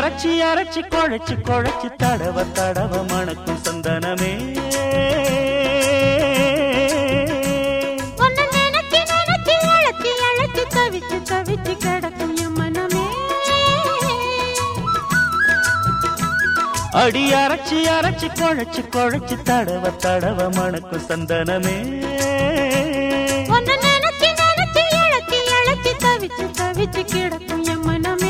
அரைச்சி அரைச்சி குழைச்சு குழைச்சு தடவ தடவ மணக்கும் சந்தனமே உன்னை நினைச்சு நினைச்சு அழைச்சு அழைச்சு தவிச்சு தவிச்சு கிடக்கும் என் மனமே அடி அரைச்சி அரைச்சி குழைச்சு குழைச்சு தடவ தடவ மணக்கும் சந்தனமே உன்னை நினைச்சு நினைச்சு அழைச்சு அழைச்சு தவிச்சு தவிச்சு கிடக்கும் என் மனமே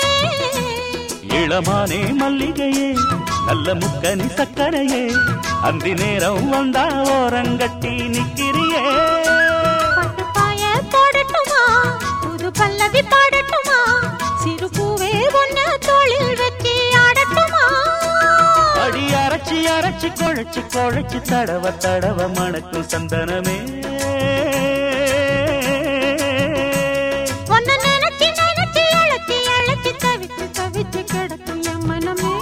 இளமானே மல்லிகையே நல்ல முக்கனி சக்கரையே அந்தி நேரம் வந்தா ஓரங்கட்டி நிக்கிறியே பட்டு பாய போடட்டுமா புது பல்லவி பாடட்டுமா சிறு பூவே ஒன்னு தோளில் வச்சு ஆடட்டுமா அடி அரைச்சி அரைச்சி குழைச்சு குழைச்சு தடவ தடவ மணக்கும் சந்தனமே உன்னை நினைச்சு நினைச்சு அழைச்சு அழைச்சு தவிச்சு தவிச்சு கிடக்கும் என் மனமே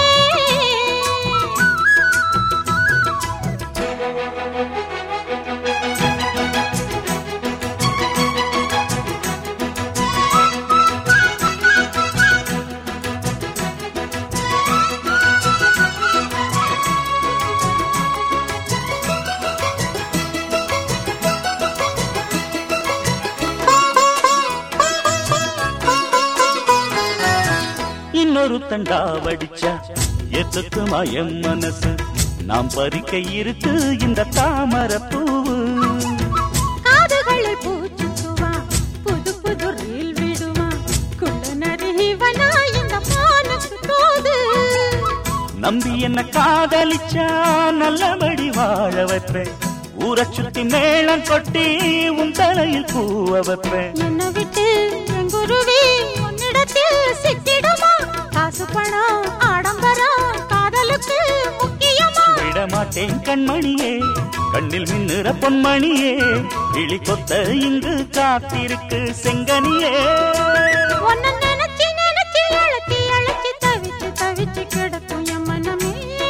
இன்னொரு தண்டா வடிச்சா எத்துக்குமா என் மனசு நாம் பறிக்க இருக்கு இந்த தாமரை பூவு காதுகளில் பூச்சுக்குவா புது புது ரீல் விடுவா குள்ள நரிவனா இந்த மானுக்கு தோது நம்பி என்ன காதலிச்சா நல்லபடி வாழ வைப்பேன் ஊரை சுத்தி மேளம் கொட்டி உன் தலையில் பூவ வைப்பேன் என்னை விட்டு என் குருவி உன்னிடத்தில் சிக்கிடுமா காசு பணம் ஆடம்பரம் காதலுக்கு முக்கியமா விட மாட்டேன் கண்மணியே கண்ணில் மின்னுற பொன்மணியே கிளி கொத்த இங்கு காத்திருக்கு செங்கனியே உன்னை நினைச்சு நினைச்சு அழைச்சி அழைச்சி தவிச்சு தவிச்சு கிடக்கும் என் மனமே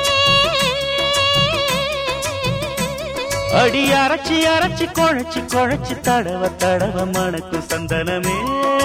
அடி அரைச்சி அரைச்சி குழைச்சி குழைச்சி தடவ தடவ மணக்கும் சந்தனமே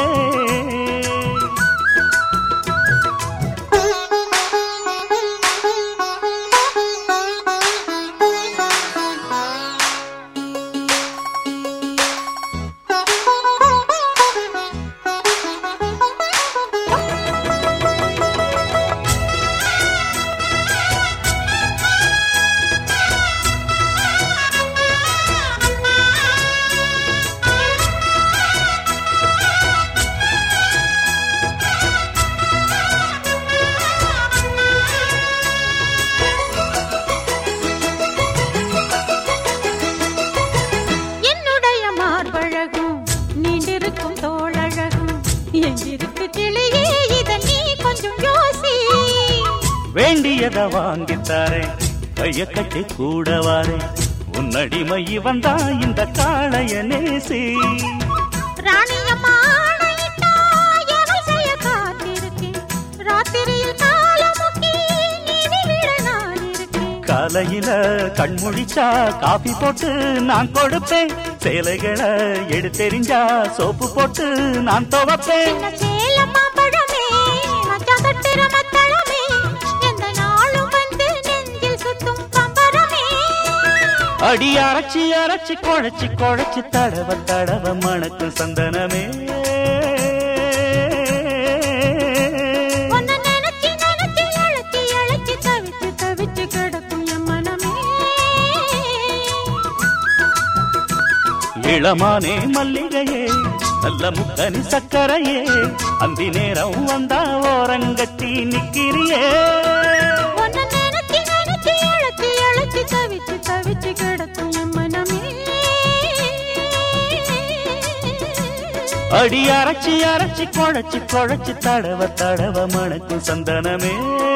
என்னுடைய மார்பழகும் நீண்டிருக்கும் தோழழகும் எங்கிருக்கு கிளியே இத நீ கொஞ்சம் யோசி வேண்டியத வாங்கித்தாரே கைய கட்டி கூட வாரே உன்னடிமை வந்தா இந்த காளைய நேசி ராணியம்மா ஆணையிட்டா எவள் செய்ய காத்திருக்கேன் ராத்திரியில் காலமுக்கி நீதி விட நான் இருக்கேன் காலையில கண்முழிச்சா காபி போட்டு நான் கொடுப்பேன் சேலைகளை எடுத்தெறிஞ்சா சோப்பு போட்டு நான் துவப்பேன் சின்ன சேலம் மாம்பழமே மச்சான் தொட்டுற மத்தளமே எந்த நாளும் வந்து நெஞ்சில் சுத்தும் பம்பரமே அடி அரைச்சி அரைச்சி குழைச்சி குழைச்சி தடவ தடவ மணக்கும் சந்தனமே உன்னை நினைச்சு நினைச்சு அழைச்சி அழைச்சி தவிச்சு தவிச்சு கிடக்கும் என் மனமே இளமானே மல்லிகையே நல்ல முக்கனி சக்கரையே அந்தி நேரம் வந்தா ஓரங்கட்டி நிக்கிறியே உன்னை நினைச்சு நினைச்சு அழைச்சி அழைச்சி தவிச்சு தவிச்சு கிடக்கும் என் மனமே அடி அரைச்சி அரைச்சி குழைச்சி குழைச்சி தடவ தடவ மணக்கும் சந்தனமே